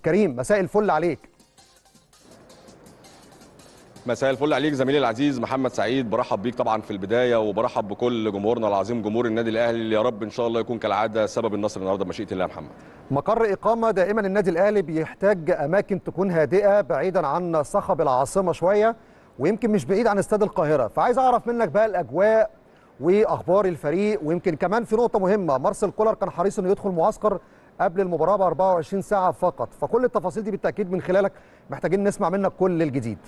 كريم مساء الفل عليك مساء الفل عليك زميلي العزيز محمد سعيد برحب بيك طبعا في البدايه وبرحب بكل جمهورنا العظيم جمهور النادي الاهلي اللي يا رب ان شاء الله يكون كالعاده سبب النصر النهارده بمشيئه الله يا محمد مقر إقامة دائما النادي الأهلي بيحتاج أماكن تكون هادئة بعيدا عن صخب العاصمة شوية ويمكن مش بعيد عن استاد القاهرة فعايز أعرف منك بقى الأجواء وأخبار الفريق ويمكن كمان في نقطة مهمة مارسيل كولر كان حريص إنه يدخل معسكر قبل المباراة ب 24 ساعة فقط فكل التفاصيل دي بالتأكيد من خلالك محتاجين نسمع منك كل الجديد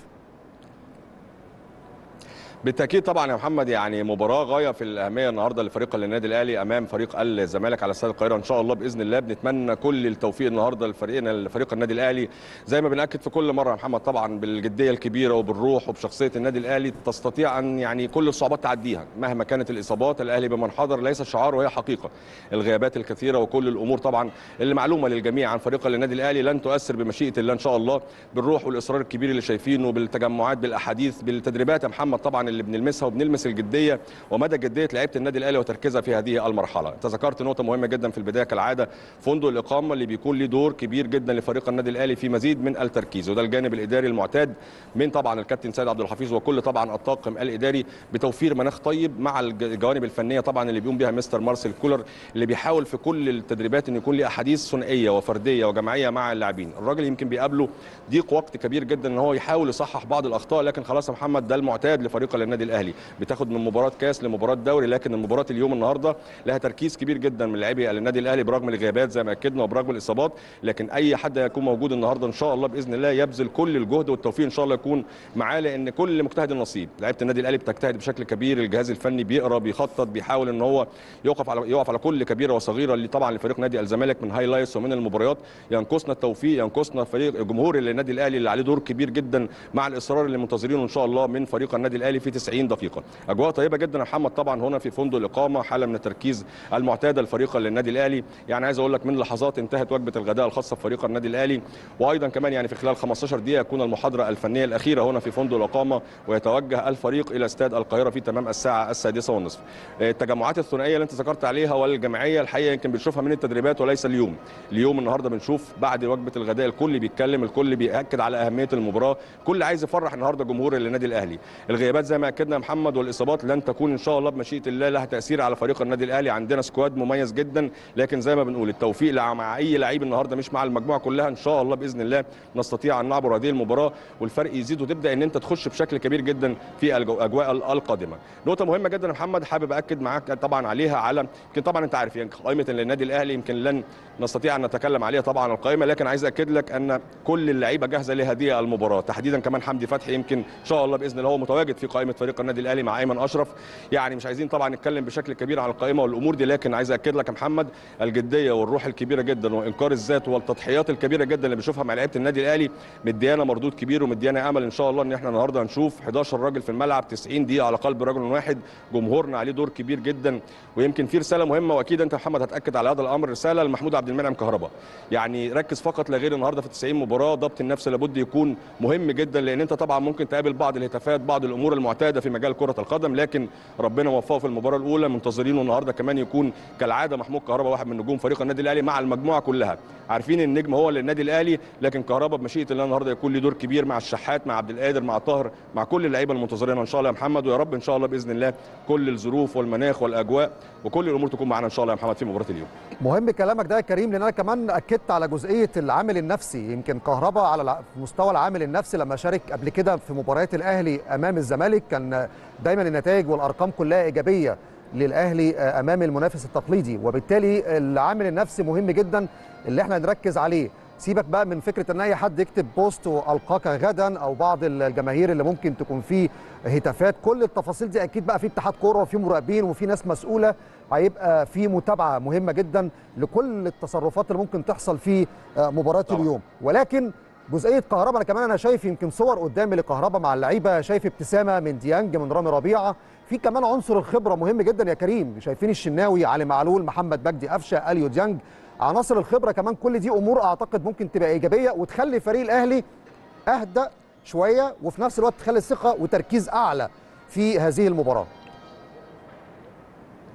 بالتاكيد طبعا يا محمد يعني مباراه غايه في الاهميه النهارده لفريق النادي الاهلي امام فريق الزمالك على استاد القاهره ان شاء الله باذن الله بنتمنى كل التوفيق النهارده لفريقنا لفريق النادي الاهلي زي ما بناكد في كل مره يا محمد طبعا بالجديه الكبيره وبالروح وبشخصيه النادي الاهلي تستطيع ان يعني كل الصعوبات تعديها مهما كانت الاصابات الاهلي بمن حضر ليس شعار وهي حقيقه الغيابات الكثيره وكل الامور طبعا اللي معلومه للجميع عن فريق النادي الاهلي لن تؤثر بمشيئه الله ان شاء الله بالروح والاصرار الكبير اللي شايفينه بالتجمعات بالاحاديث بالتدريبات يا محمد طبعا اللي بنلمسها وبنلمس بنلمس الجديه ومدى جديه لعيبه النادي الاهلي وتركيزها في هذه المرحله انت ذكرت نقطه مهمه جدا في البدايه كالعاده فندق الاقامه اللي بيكون له دور كبير جدا لفريق النادي الاهلي في مزيد من التركيز وده الجانب الاداري المعتاد من طبعا الكابتن سيد عبد الحفيظ وكل طبعا الطاقم الاداري بتوفير مناخ طيب مع الجوانب الفنيه طبعا اللي بيقوم بها مستر مارسيل كولر اللي بيحاول في كل التدريبات ان يكون ليه احاديث ثنائيه وفرديه وجماعيه مع اللاعبين الراجل يمكن بيقابله ضيق وقت كبير جدا ان هو يحاول يصحح بعض الاخطاء لكن خلاص يا محمد ده المعتاد لفريق النادي الاهلي بتاخد من مباراه كاس لمباراه دوري لكن المباراه اليوم النهارده لها تركيز كبير جدا من لاعبي النادي الاهلي برغم الغيابات زي ما اكدنا وبرغم الاصابات لكن اي حد هيكون موجود النهارده ان شاء الله باذن الله يبذل كل الجهد والتوفيق ان شاء الله يكون معاه لان كل مجتهد نصيب لعيبه النادي الاهلي بتجتهد بشكل كبير الجهاز الفني بيقرا بيخطط بيحاول ان هو يقف على يقف على كل كبيره وصغيره اللي طبعا لفريق نادي الزمالك من هايلايتس ومن المباريات ينقصنا التوفيق ينقصنا فريق جمهور النادي الاهلي اللي عليه دور كبير جدا مع الاصرار اللي منتظرينه ان شاء الله من فريق النادي الاهلي في 90 دقيقه اجواء طيبه جدا يا محمد طبعا هنا في فندق الاقامه حاله من التركيز المعتاده لفريق النادي الاهلي يعني عايز اقول لك من لحظات انتهت وجبه الغداء الخاصه بفريق النادي الاهلي وايضا كمان يعني في خلال 15 دقيقه يكون المحاضره الفنيه الاخيره هنا في فندق الاقامه ويتوجه الفريق الى استاد القاهره في تمام الساعه السادسه والنصف التجمعات الثنائيه اللي انت ذكرت عليها والجماعيه الحقيقه يمكن بنشوفها من التدريبات وليس اليوم اليوم النهارده بنشوف بعد وجبه الغداء الكل بيتكلم الكل بياكد على اهميه المباراه كل عايز يفرح النهارده جمهور النادي الاهلي الغيابات زي ما اكدنا يا محمد والاصابات لن تكون ان شاء الله بمشيئه الله لها تاثير على فريق النادي الاهلي عندنا سكواد مميز جدا لكن زي ما بنقول التوفيق مع اي لعيب النهارده مش مع المجموعه كلها ان شاء الله باذن الله نستطيع ان نعبر هذه المباراه والفرق يزيد وتبدا ان انت تخش بشكل كبير جدا في الاجواء القادمه نقطه مهمه جدا يا محمد حابب اكد معاك طبعا عليها على يمكن طبعا انت عارف يعني قائمه النادي الاهلي يمكن لن نستطيع ان نتكلم عليها طبعا القائمه لكن عايز اكد لك ان كل اللعيبه جاهزه لهذه المباراه تحديدا كمان حمدي فتحي يمكن ان شاء الله باذن الله هو متواجد في قائمه فريق النادي الاهلي مع ايمن اشرف يعني مش عايزين طبعا نتكلم بشكل كبير عن القائمه والامور دي لكن عايز اكد لك يا محمد الجديه والروح الكبيره جدا وانكار الذات والتضحيات الكبيره جدا اللي بنشوفها مع لعيبه النادي الاهلي مديانا مردود كبير ومديانا امل ان شاء الله ان احنا النهارده هنشوف 11 راجل في الملعب 90 دقيقه على قلب رجل واحد جمهورنا عليه دور كبير جدا ويمكن في رساله مهمه واكيد انت محمد هتاكد على هذا الامر رساله لمحمود عبد المنعم كهربا يعني ركز فقط لا غير النهارده في 90 مباراه ضبط النفس لابد يكون مهم جدا لان انت طبعا ممكن تقابل بعض الهتافات بعض الامور المعتاده في مجال كره القدم لكن ربنا وفقه في المباراه الاولى منتظرينه النهارده كمان يكون كالعاده محمود كهربا واحد من نجوم فريق النادي الاهلي مع المجموعه كلها عارفين النجم هو للنادي الاهلي لكن كهربا بمشيئه الله النهارده يكون له دور كبير مع الشحات مع عبد القادر مع طاهر مع كل اللعيبه المنتظرين ان شاء الله يا محمد ويا رب ان شاء الله باذن الله كل الظروف والمناخ والاجواء وكل الامور تكون معانا ان شاء الله يا محمد في مباراه اليوم مهم كلامك ده يا كريم لان انا كمان اكدت على جزئيه العامل النفسي يمكن كهربا على مستوى العامل النفسي لما شارك قبل كده في مباريات الاهلي امام الزمالك كان دايما النتائج والارقام كلها ايجابيه للاهلي امام المنافس التقليدي وبالتالي العامل النفسي مهم جدا اللي احنا نركز عليه سيبك بقى من فكره ان اي حد يكتب بوست والقاك غدا او بعض الجماهير اللي ممكن تكون فيه هتافات كل التفاصيل دي اكيد بقى في اتحاد كوره وفي مراقبين وفي ناس مسؤوله هيبقى في متابعه مهمه جدا لكل التصرفات اللي ممكن تحصل في مباراه طبعا. اليوم ولكن جزئيه كهربا انا كمان انا شايف يمكن صور قدامي لكهربا مع اللعيبه شايف ابتسامه من ديانج من رامي ربيعه في كمان عنصر الخبره مهم جدا يا كريم شايفين الشناوي علي معلول محمد مجدي قفشه اليو ديانج عناصر الخبره كمان كل دي امور اعتقد ممكن تبقى ايجابيه وتخلي فريق الاهلي اهدى شويه وفي نفس الوقت تخلي الثقه وتركيز اعلى في هذه المباراه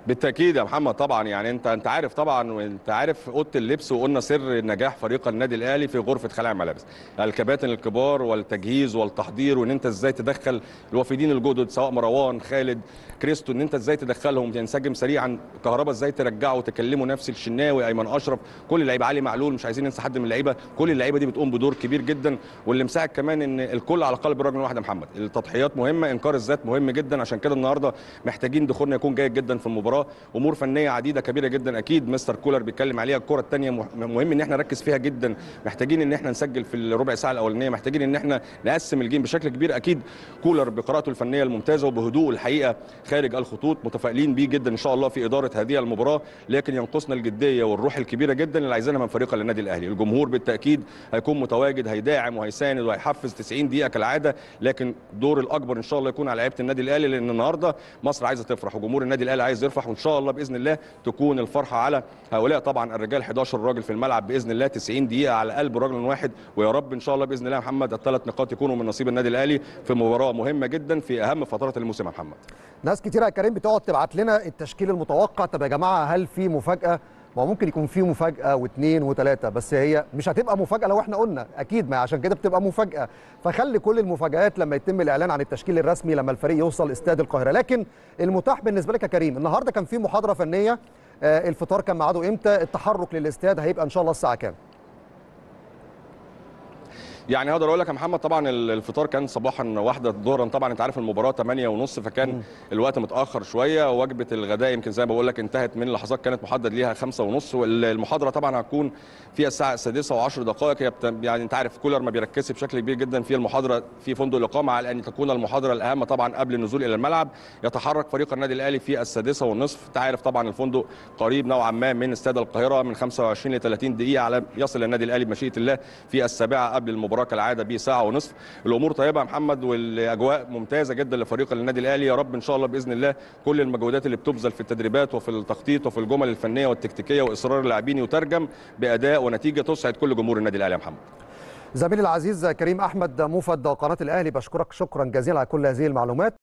بالتاكيد يا محمد طبعا يعني انت انت عارف طبعا وانت عارف اوضه اللبس وقلنا سر نجاح فريق النادي الاهلي في غرفه خلع الملابس الكباتن الكبار والتجهيز والتحضير وان انت ازاي تدخل الوافدين الجدد سواء مروان خالد كريستو ان انت ازاي تدخلهم تنسجم سريعا كهربا ازاي ترجعه وتكلمه نفس الشناوي ايمن اشرف كل اللعيبه علي معلول مش عايزين ننسى حد من اللعيبه كل اللعيبه دي بتقوم بدور كبير جدا واللي مساعد كمان ان الكل على قلب الرجل الواحد يا محمد التضحيات مهمه انكار الذات مهم جدا عشان كده النهارده محتاجين دخولنا يكون جيد جدا في المباراه امور فنيه عديده كبيره جدا اكيد مستر كولر بيتكلم عليها الكره الثانيه مهم ان احنا نركز فيها جدا محتاجين ان احنا نسجل في الربع ساعه الاولانيه محتاجين ان احنا نقسم الجيم بشكل كبير اكيد كولر بقراءته الفنيه الممتازه وبهدوء الحقيقه خارج الخطوط متفائلين بيه جدا ان شاء الله في اداره هذه المباراه لكن ينقصنا الجديه والروح الكبيره جدا اللي عايزينها من فريق النادي الاهلي الجمهور بالتاكيد هيكون متواجد هيداعم وهيساند وهيحفز 90 دقيقه كالعاده لكن دور الاكبر ان شاء الله يكون على لعيبه النادي الاهلي لان النهارده مصر عايزه تفرح وجمهور النادي الاهلي عايز يفرح وان شاء الله باذن الله تكون الفرحه على هؤلاء طبعا الرجال 11 راجل في الملعب باذن الله 90 دقيقه على قلب رجل واحد ويا رب ان شاء الله باذن الله يا محمد الثلاث نقاط يكونوا من نصيب النادي الاهلي في مباراه مهمه جدا في اهم فترات الموسم يا محمد ناس كتير يا كريم بتقعد تبعت لنا التشكيل المتوقع طب يا جماعه هل في مفاجاه ما هو ممكن يكون في مفاجاه واثنين وثلاثه بس هي مش هتبقى مفاجاه لو احنا قلنا اكيد ما عشان كده بتبقى مفاجاه فخلي كل المفاجات لما يتم الاعلان عن التشكيل الرسمي لما الفريق يوصل استاد القاهره لكن المتاح بالنسبه لك يا كريم النهارده كان في محاضره فنيه آه الفطار كان ميعاده امتى التحرك للاستاد هيبقى ان شاء الله الساعه كام يعني هقدر اقول لك يا محمد طبعا الفطار كان صباحا واحده ظهرا طبعا انت عارف المباراه 8 ونص فكان م. الوقت متاخر شويه وجبه الغداء يمكن زي ما بقول لك انتهت من لحظات كانت محدد ليها 5 ونص والمحاضره طبعا هتكون فيها الساعه السادسة و10 دقائق هي يعني انت عارف كولر ما بيركزش بشكل كبير جدا في المحاضره في فندق الاقامه على ان تكون المحاضره الاهم طبعا قبل النزول الى الملعب يتحرك فريق النادي الاهلي في السادسة والنصف انت عارف طبعا الفندق قريب نوعا ما من استاد القاهره من 25 ل 30 دقيقه على يصل النادي الاهلي بمشيئه الله في السابعه قبل المباراه كالعاده بساعه ساعه ونصف الامور طيبه يا محمد والاجواء ممتازه جدا لفريق النادي الاهلي يا رب ان شاء الله باذن الله كل المجهودات اللي بتبذل في التدريبات وفي التخطيط وفي الجمل الفنيه والتكتيكيه واصرار اللاعبين يترجم باداء ونتيجه تسعد كل جمهور النادي الاهلي يا محمد زميلي العزيز كريم احمد موفد قناه الاهلي بشكرك شكرا جزيلا على كل هذه المعلومات